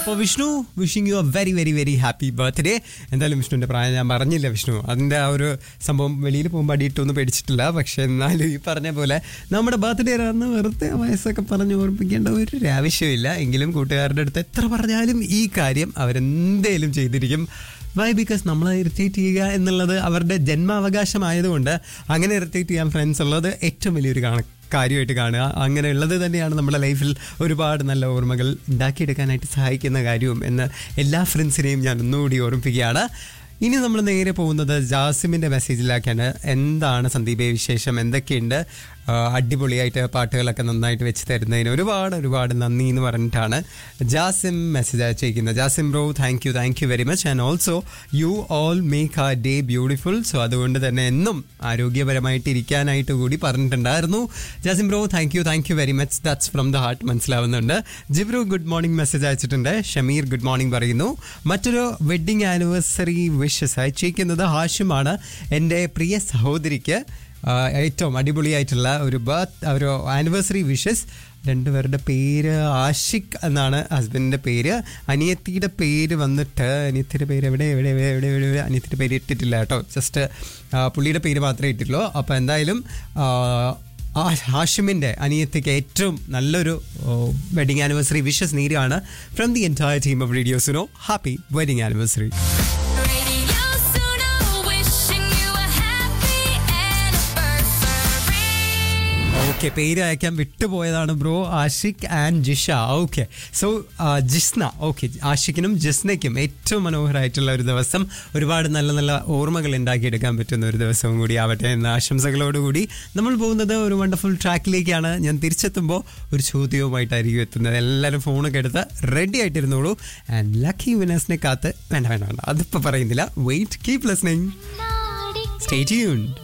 അപ്പോൾ Vishnu wishing you a very very very happy birthday എന്തായാലും വിഷ്ണുവിൻ്റെ പ്രായം ഞാൻ പറഞ്ഞില്ല വിഷ്ണു അതിൻ്റെ ആ ഒരു സംഭവം വെളിയിൽ പോകുമ്പോൾ അടിയിട്ടൊന്നും പേടിച്ചിട്ടില്ല പക്ഷെ എന്നാലും ഈ പറഞ്ഞ പോലെ നമ്മുടെ ബർത്ത്ഡേ ആണെന്ന് വെറുതെ വയസ്സൊക്കെ പറഞ്ഞ് ഓർമ്മിക്കേണ്ട ഒരു ആവശ്യമില്ല എങ്കിലും കൂട്ടുകാരുടെ അടുത്ത് എത്ര പറഞ്ഞാലും ഈ കാര്യം അവരെന്തേലും ചെയ്തിരിക്കും വൈ ബിക്കോസ് നമ്മളെ ഇറിറ്റേറ്റ് ചെയ്യുക എന്നുള്ളത് അവരുടെ ജന്മാവകാശമായതുകൊണ്ട് അങ്ങനെ ഇറിറ്റേറ്റ് ചെയ്യാൻ ഫ്രണ്ട്സ് ഉള്ളത് ഏറ്റവും വലിയൊരു കാണ കാര്യമായിട്ട് കാണുക അങ്ങനെയുള്ളത് തന്നെയാണ് നമ്മുടെ ലൈഫിൽ ഒരുപാട് നല്ല ഓർമ്മകൾ ഉണ്ടാക്കിയെടുക്കാനായിട്ട് സഹായിക്കുന്ന കാര്യവും എന്ന് എല്ലാ ഫ്രണ്ട്സിനെയും ഞാൻ ഒന്നുകൂടി ഓർമ്മിപ്പിക്കുകയാണ് ഇനി നമ്മൾ നേരെ പോകുന്നത് ജാസിമിൻ്റെ മെസ്സേജിലാക്കാണ് എന്താണ് സന്ദീപേ വിശേഷം എന്തൊക്കെയുണ്ട് ആ, അടിപൊളിയായിട്ട് പാട്ടുകളൊക്കെ നന്നായിട്ട് വെച്ച് തരുന്നതിന് ഒരുപാട് ഒരുപാട് നന്ദി എന്ന് പറഞ്ഞിട്ടാണ് ജാസിം മെസ്സേജ് അയച്ചിരിക്കുന്നത് Jasim bro thank you thank you very much and also you all make a day beautiful so അതുകൊണ്ട് തന്നെ എന്നും ആരോഗ്യപരമായിട്ട് ഇരിക്കാനായിട്ട് കൂടി പറഞ്ഞിട്ടുണ്ടായിരുന്നു Jasim bro thank you thank you very much that's from the heart മനസ്സിലാവുന്നുണ്ട് ജിബ്രു ഗുഡ് മോർണിംഗ് മെസ്സേജ് അയച്ചിട്ടുണ്ട് ഷമീർ ഗുഡ് മോർണിംഗ് പറയുന്നു മറ്റൊരു വെഡ്ഡിംഗ് ആനിവേഴ്സറി വിഷസ് അയച്ചിരിക്കുന്നത് ഹാഷിമാണ് എൻ്റെ പ്രിയ സഹോദരിക്ക് ആ, ഏറ്റവും അടിപൊളിയായിട്ടുള്ള ഒരു ബർത്ത് ഒരു ആനിവേഴ്സറി വിഷസ് രണ്ടുപേരുടെ പേര് ആഷിഖ് എന്നാണ് ഹസ്ബൻഡിൻ്റെ പേര് അനിയത്തിയുടെ പേര് വന്നിട്ട് അനിയത്തിയുടെ പേര് എവിടെ എവിടെ എവിടെ എവിടെ എവിടെ എവിടെ അനിയത്തിയുടെ പേര് ഇട്ടിട്ടില്ല കേട്ടോ ജസ്റ്റ് പുള്ളിയുടെ പേര് മാത്രമേ ഇട്ടിട്ടുള്ളൂ അപ്പോൾ എന്തായാലും ആ, ആ ഹാഷിമിൻ്റെ അനിയത്തിക്ക് ഏറ്റവും നല്ലൊരു വെഡിങ് ആനിവേഴ്സറി വിഷസ് നേരുകയാണ് from the entire team of റേഡിയോസിനോ happy wedding anniversary Radio Suno, wishing you a happy anniversary. Okay പേര് അയക്കാൻ വിട്ടുപോയതാണ് bro Ashiq and Jisha okay so Jisna okay ആഷിഖിനും ജിസ്നയ്ക്കും ഏറ്റവും മനോഹരമായിട്ടുള്ള ഒരു ദിവസം ഒരുപാട് നല്ല നല്ല ഓർമ്മകൾ ഉണ്ടാക്കിയെടുക്കാൻ പറ്റുന്ന ഒരു ദിവസവും കൂടി ആവട്ടെ എന്ന ആശംസകളോടുകൂടി നമ്മൾ പോകുന്നത് ഒരു വണ്ടർഫുൾ ട്രാക്കിലേക്കാണ് ഞാൻ തിരിച്ചെത്തുമ്പോൾ ഒരു ചോദ്യവുമായിട്ടായിരിക്കും എത്തുന്നത് എല്ലാവരും ഫോണൊക്കെ എടുത്ത് റെഡി ആയിട്ടിരുന്നോളൂ ആൻഡ് ലക്കി വിനേഴ്സിനെ കാത്ത് വേണ്ട വേണ്ട വേണ്ട അതിപ്പോൾ പറയുന്നില്ല വെയിറ്റ് കീപ് ലിസ്ണിംഗ് നാടി സ്റ്റേ ട്യൂൺഡ്